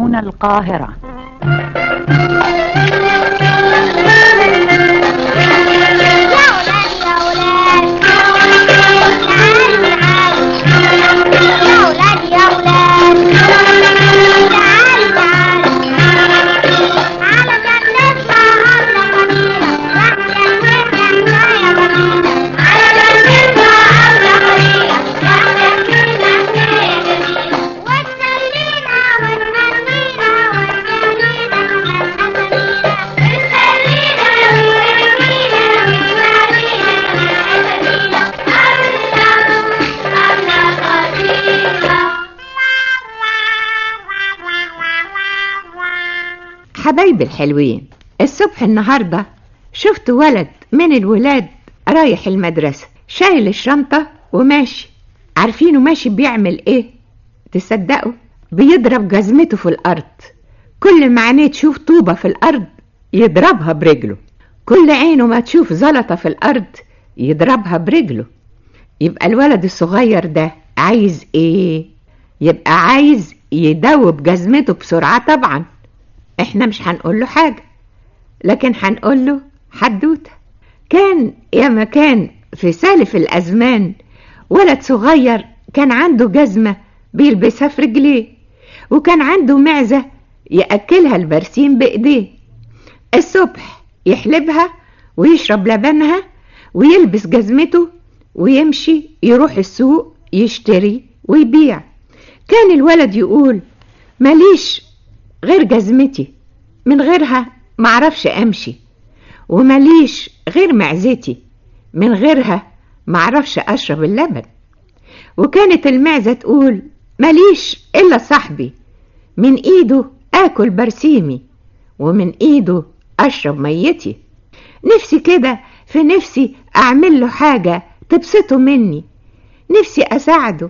هنا القاهرة حبايبي الحلوين الصبح النهاردة شفت ولد من الولاد رايح المدرسة شايل الشنطة وماشي عارفينه ماشي بيعمل ايه تصدقوا بيضرب جزمته في الأرض كل ما عينيه تشوف طوبة في الأرض يضربها برجله كل عينه ما تشوف زلطة في الأرض يضربها برجله يبقى الولد الصغير ده عايز ايه يبقى عايز يدوب جزمته بسرعة طبعا احنا مش هنقول له حاجة لكن هنقول له حدوتة كان يا مكان في سالف الأزمان ولد صغير كان عنده جزمة بيلبسها في رجليه وكان عنده معزة يأكلها البرسيم بإيديه الصبح يحلبها ويشرب لبنها ويلبس جزمته ويمشي يروح السوق يشتري ويبيع كان الولد يقول ماليش غير جزمتي من غيرها معرفش امشي ومليش غير معزتي من غيرها معرفش اشرب اللبن وكانت المعزة تقول مليش الا صاحبي من ايده اكل برسيمي ومن ايده اشرب ميتي نفسي كده في نفسي اعمل له حاجة تبسطه مني نفسي اساعده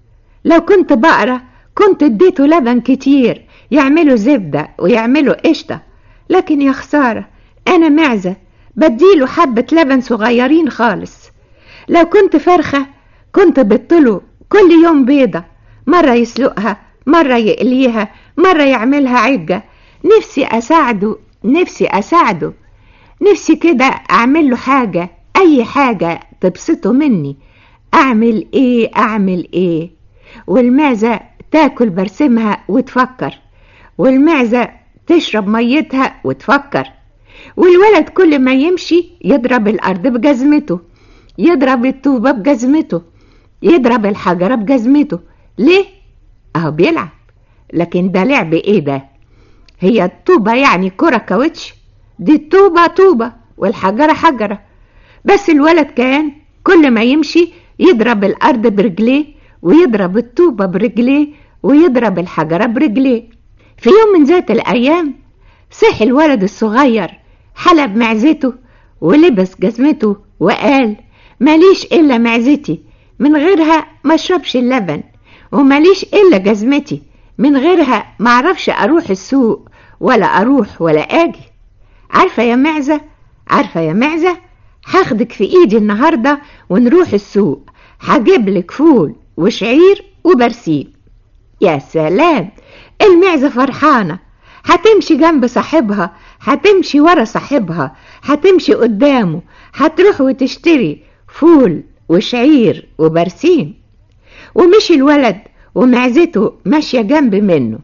لو كنت بقرة كنت اديته لبن كتير يعملوا زبدة ويعملوا قشطة لكن يا خسارة أنا معزة بديله حبة لبن صغيرين خالص لو كنت فرخة كنت بطله كل يوم بيضة مرة يسلقها مرة يقليها مرة يعملها عجة نفسي أساعده نفسي أساعده نفسي كده أعمل له حاجة أي حاجة تبسطه مني أعمل إيه أعمل إيه والمعزة تاكل برسمها وتفكر والمعزة تشرب ميتها وتفكر والولد كل ما يمشي يضرب الأرض بجزمته يضرب الطوبة بجزمته يضرب الحجرة بجزمته ليه؟ أهو بيلعب لكن ده لعب إيه ده؟ هي الطوبة يعني كرة كاوتش دي الطوبة طوبة والحجرة حجرة بس الولد كان كل ما يمشي يضرب الأرض برجليه ويضرب الطوبة برجليه ويضرب الحجرة برجليه في يوم من ذات الأيام صحي الولد الصغير حلب معزته ولبس جزمته وقال ماليش إلا معزتي من غيرها ما اشربش اللبن وماليش إلا جزمتي من غيرها معرفش أروح السوق ولا أروح ولا آجي عارفة يا معزة عارفة يا معزة هاخدك في إيدي النهاردة ونروح السوق هجيبلك فول وشعير وبرسيم يا سلام المعزة فرحانة هتمشي جنب صاحبها هتمشي ورا صاحبها هتمشي قدامه هتروح وتشتري فول وشعير وبرسيم ومشي الولد ومعزته ماشية جنب منه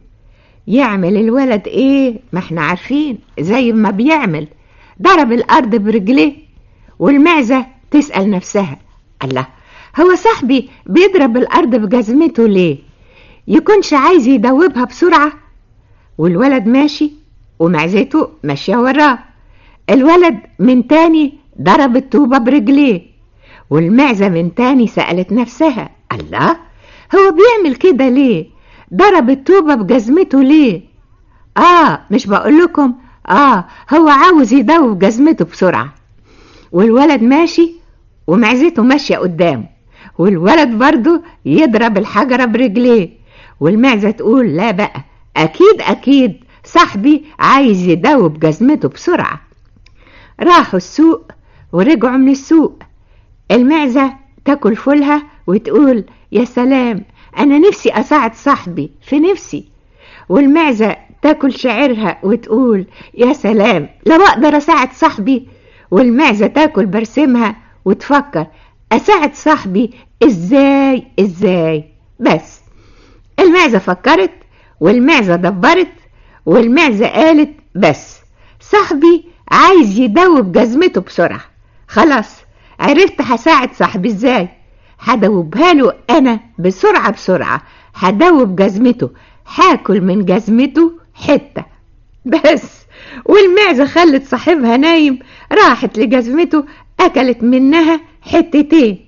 يعمل الولد ايه ما احنا عارفين زي ما بيعمل ضرب الارض برجليه والمعزة تسأل نفسها الله هو صاحبي بيضرب الارض بجزمته ليه يكونش عايز يدوبها بسرعة والولد ماشي ومعزته ماشية وراه الولد من تاني ضرب الطوبة برجليه والمعزة من تاني سألت نفسها الله هو بيعمل كده ليه ضرب الطوبة بجزمته ليه آه مش بقول لكم آه هو عاوز يدوب جزمته بسرعة والولد ماشي ومعزته ماشية قدامه والولد برضه يضرب الحجرة برجليه والمعزة تقول لا بقى أكيد أكيد صاحبي عايز يدوب جزمته بسرعة راحوا السوق ورجعوا من السوق المعزة تاكل فولها وتقول يا سلام أنا نفسي أساعد صاحبي في نفسي والمعزة تاكل شعرها وتقول يا سلام لو أقدر أساعد صاحبي والمعزة تاكل برسمها وتفكر أساعد صاحبي إزاي إزاي بس المعزة فكرت والمعزة دبرت والمعزة قالت بس صاحبي عايز يدوب جزمته بسرعة خلاص عرفت هساعد صاحبي ازاي هدوبها له انا بسرعة بسرعة هدوب جزمته هاكل من جزمته حتة بس والمعزة خلت صاحبها نايم راحت لجزمته أكلت منها حتتين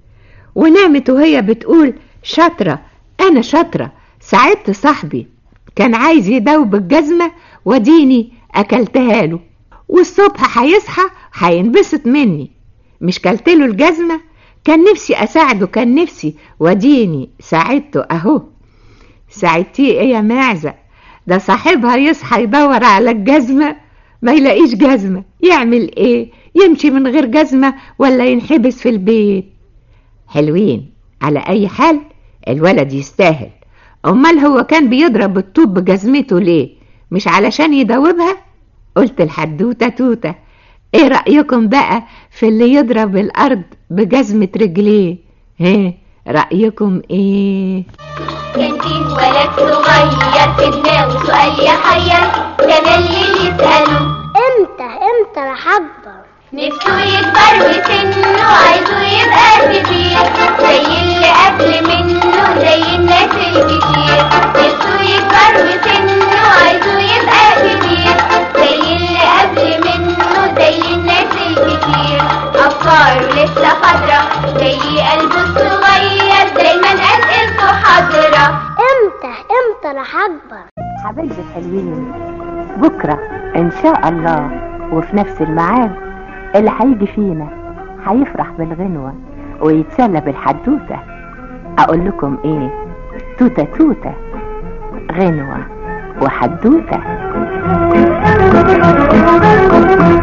ونامت وهي بتقول شاطرة أنا شاطرة ساعدت صاحبي كان عايز يدوب الجزمة وديني أكلتها له والصبح هيصحى هينبسط مني مش كلتله الجزمة كان نفسي أساعده كان نفسي وديني ساعدته أهو ساعدتيه إيه يا معزة ده صاحبها يصحى يدور على الجزمة ما يلاقيش جزمة يعمل إيه يمشي من غير جزمة ولا ينحبس في البيت حلوين على أي حال الولد يستاهل أمال هو كان بيضرب الطوب بجزمته ليه مش علشان يدوبها قلت الحدوتة توتة ايه رأيكم بقى في اللي يضرب الأرض بجزمة رجليه ها رأيكم ايه كان فيه ولد صغير في دماغه سؤال يحير كان اللي يسأله امتى امتى راح اكبر نفسه يكبر وسنه عايزه يبقى كبير زي اللي قبل منه زي الناس الكتير نفسه يكبر وسنه عايزه يبقى كبير زي اللي قبل منه زي الناس الكتير أفكاره لسه خضرة زي قلبه الصغير دايما أسئلته حاضرة امتى امتى راح اكبر حبايبي الحلوين بكرة إن شاء الله وفي نفس الميعاد اللي هيجي فينا هيفرح بالغنوة ويتسلى بالحدوتة أقول لكم إيه توتة توتة غنوة وحدوتة